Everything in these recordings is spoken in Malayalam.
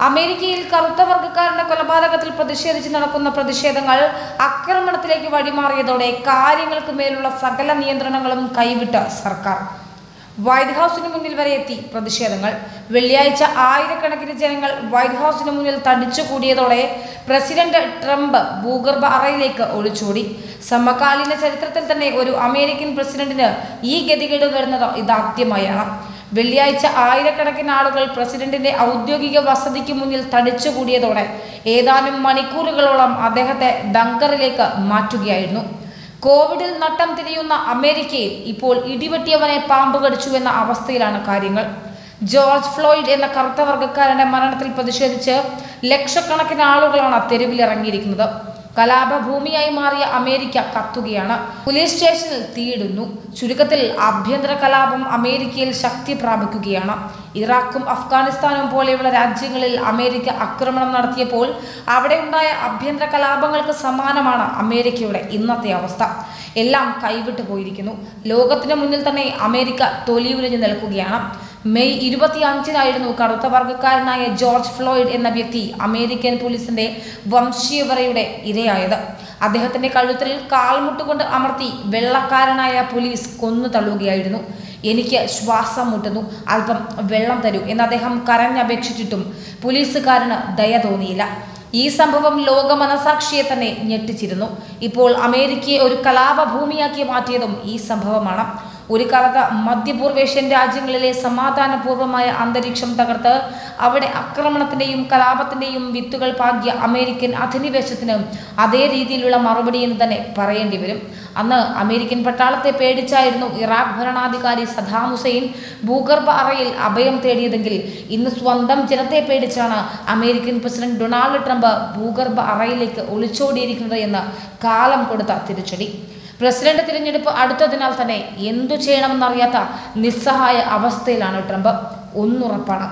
അമേരിക്കയിൽ കറുത്ത വർഗ്ഗക്കാരന്റെ കൊലപാതകത്തിൽ പ്രതിഷേധിച്ച് നടക്കുന്ന പ്രതിഷേധങ്ങൾ ആക്രമണത്തിലേക്ക് വഴിമാറിയതോടെ കാര്യങ്ങൾക്ക് മേലുള്ള സകല നിയന്ത്രണങ്ങളും കൈവിട്ട സർക്കാർ വൈറ്റ് ഹൗസിന് മുന്നിൽ വരെ എത്തി പ്രതിഷേധങ്ങൾ വെള്ളിയാഴ്ച ആയിരക്കണക്കിന് ജനങ്ങൾ വൈറ്റ് ഹൗസിന് മുന്നിൽ തടിച്ചുകൂടിയതോടെ പ്രസിഡന്റ് ട്രംപ് ഭൂഗർഭ അറയിലേക്ക് ഒളിച്ചോടി സമകാലീന ചരിത്രത്തിൽ തന്നെ ഒരു അമേരിക്കൻ പ്രസിഡന്റിന് ഈ ഗതികേട് വരുന്നത് ഇതാദ്യമായാണ് വെള്ളിയാഴ്ച ആയിരക്കണക്കിന് ആളുകൾ പ്രസിഡന്റിന്റെ ഔദ്യോഗിക വസതിക്ക് മുന്നിൽ തടിച്ചുകൂടിയതോടെ ഏതാനും മണിക്കൂറുകളോളം അദ്ദേഹത്തെ ബങ്കറിലേക്ക് മാറ്റുകയായിരുന്നു കോവിഡിൽ നട്ടം തിരിയുന്ന അമേരിക്കയിൽ ഇപ്പോൾ ഇടിവെട്ടിയവനെ പാമ്പ് കടിച്ചു എന്ന അവസ്ഥയിലാണ് കാര്യങ്ങൾ ജോർജ് ഫ്ലോയിഡ് എന്ന കറുത്ത വർഗ്ഗക്കാരന്റെ മരണത്തിൽ പ്രതിഷേധിച്ച് ലക്ഷക്കണക്കിന് ആളുകളാണ് തെരുവിലിറങ്ങിയിരിക്കുന്നത് കലാപഭൂമിയായി മാറിയ അമേരിക്ക കത്തുകയാണ് പോലീസ് സ്റ്റേഷനിൽ തീയിടുന്നു ചുരുക്കത്തിൽ ആഭ്യന്തര കലാപം അമേരിക്കയിൽ ശക്തി പ്രാപിക്കുകയാണ് ഇറാഖും അഫ്ഗാനിസ്ഥാനും പോലെയുള്ള രാജ്യങ്ങളിൽ അമേരിക്ക ആക്രമണം നടത്തിയപ്പോൾ അവിടെ ഉണ്ടായ ആഭ്യന്തര കലാപങ്ങൾക്ക് സമാനമാണ് അമേരിക്കയുടെ ഇന്നത്തെ അവസ്ഥ എല്ലാം കൈവിട്ടു പോയിരിക്കുന്നു ലോകത്തിന് മുന്നിൽ തന്നെ അമേരിക്ക തൊലിയുലിഞ്ഞു നിൽക്കുകയാണ് മെയ് ഇരുപത്തിയഞ്ചിനായിരുന്നു കറുത്ത വർഗ്ഗക്കാരനായ ജോർജ് ഫ്ലോയിഡ് എന്ന വ്യക്തി അമേരിക്കൻ പോലീസിന്റെ വംശീയവറയുടെ ഇരയായത് അദ്ദേഹത്തിന്റെ കഴുത്തിൽ കാൽമുട്ടുകൊണ്ട് അമർത്തി വെള്ളക്കാരനായ പോലീസ് കൊന്നു തള്ളുകയായിരുന്നു എനിക്ക് ശ്വാസം മുട്ടുന്നു അല്പം വെള്ളം തരൂ എന്ന് അദ്ദേഹം കരഞ്ഞപേക്ഷിച്ചിട്ടും പോലീസുകാരന് ദയ തോന്നിയില്ല ഈ സംഭവം ലോക മനസാക്ഷിയെ തന്നെ ഞെട്ടിച്ചിരുന്നു ഇപ്പോൾ അമേരിക്കയെ ഒരു കലാപഭൂമിയാക്കി മാറ്റിയതും ഈ സംഭവമാണ് ഒരു കാലത്ത് മധ്യപൂർവേഷ്യൻ രാജ്യങ്ങളിലെ സമാധാനപൂർവമായ അന്തരീക്ഷം തകർത്ത് അവിടെ ആക്രമണത്തിന്റെയും കലാപത്തിന്റെയും വിത്തുകൾ പാകിയ അമേരിക്കൻ അധിനിവേശത്തിന് അതേ രീതിയിലുള്ള മറുപടി എന്ന് തന്നെ പറയേണ്ടി വരും അന്ന് അമേരിക്കൻ പട്ടാളത്തെ പേടിച്ചായിരുന്നു ഇറാഖ് ഭരണാധികാരി സദാം ഹുസൈൻ ഭൂഗർഭ അറയിൽ അഭയം തേടിയതെങ്കിൽ ഇന്ന് സ്വന്തം ജനത്തെ പേടിച്ചാണ് അമേരിക്കൻ പ്രസിഡന്റ് ഡൊണാൾഡ് ട്രംപ് ഭൂഗർഭ അറയിലേക്ക് ഒളിച്ചോടിയിരിക്കുന്നത് എന്ന് കാലം കൊടുത്ത തിരിച്ചടി പ്രസിഡന്റ് തിരഞ്ഞെടുപ്പ് അടുത്തതിനാൽ തന്നെ എന്തു ചെയ്യണമെന്നറിയാത്ത നിസ്സഹായ അവസ്ഥയിലാണ് ട്രംപ് ഒന്നുറപ്പാണ്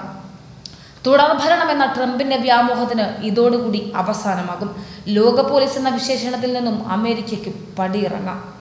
തുടർഭരണം എന്ന ട്രംപിന്റെ വ്യാമോഹത്തിന് ഇതോടുകൂടി അവസാനമാകും ലോക പോലീസ് എന്ന വിശേഷണത്തിൽ നിന്നും അമേരിക്കയ്ക്ക് പടിയിറങ്ങാം